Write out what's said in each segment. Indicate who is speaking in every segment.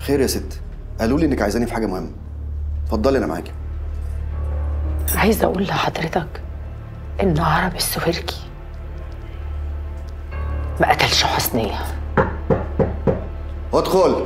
Speaker 1: خير يا ست قالوا لي انك عايزاني في حاجه مهمه اتفضلي انا معاكي
Speaker 2: عايزه اقول لحضرتك ان عرب السويركي ما قتلش حسنيه
Speaker 1: ادخل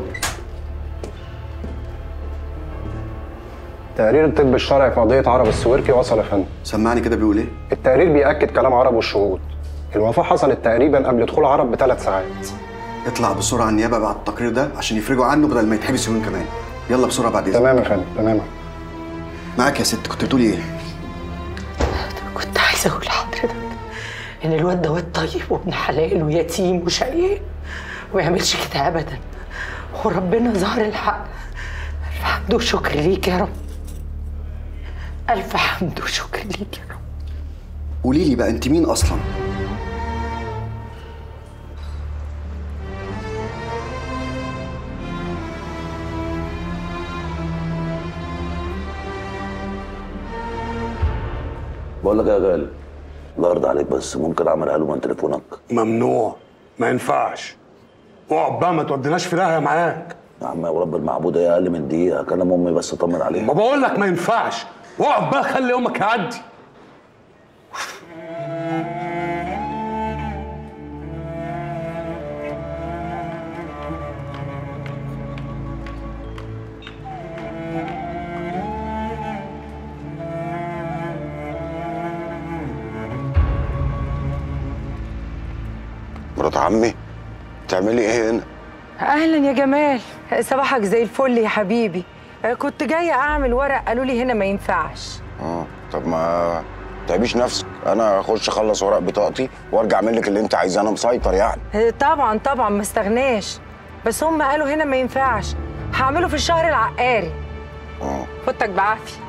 Speaker 3: تقرير الطب الشرعي في قضية عرب السويركي وصل يا فندم
Speaker 1: سمعني كده بيقول ايه
Speaker 3: التقرير بيأكد كلام عرب والشهود الوفاة حصلت تقريبا قبل دخول عرب بثلاث ساعات
Speaker 1: اطلع بسرعه النيابه بعد التقرير ده عشان يفرجوا عنه بدل ما يتحبس يومين كمان يلا بسرعه بعد اذنك
Speaker 3: تمام يا فندم تمام
Speaker 1: معاك يا ست كنت بتقولي ايه
Speaker 2: كنت عايزه اقول لحضرتك ان الواد ده واد طيب وابن حلال ويتيم وشقيان وما يعملش كده ابدا وربنا ظهر الحق الف حمد وشكر ليك يا رب الف حمد وشكر ليك يا رب
Speaker 1: قولي لي بقى انت مين اصلا
Speaker 4: بقول لك إيه يا غالي الله يرضى عليك بس ممكن اعمل الو من تليفونك
Speaker 5: ممنوع ما ينفعش اقعد بقى ما توديناش في داهيه معاك
Speaker 4: يا عم يا رب المعبود ايه اقل من دقيقه اكلم امي بس اطمن عليها
Speaker 5: ما بقول لك ما ينفعش اقعد بقى خلي يومك يعدي
Speaker 6: مرات عمي تعملي ايه هنا
Speaker 7: اهلا يا جمال صباحك زي الفل يا حبيبي كنت جايه اعمل ورق قالوا لي هنا ما ينفعش
Speaker 6: اه طب ما تعبيش نفسك انا اخش اخلص ورق بطاقتي وارجع اعمل لك اللي انت عايزاه انا مسيطر يعني
Speaker 7: طبعا طبعا ما استغناش بس هم قالوا هنا ما ينفعش هعمله في الشهر العقاري
Speaker 6: اه
Speaker 7: فوتك بعافيه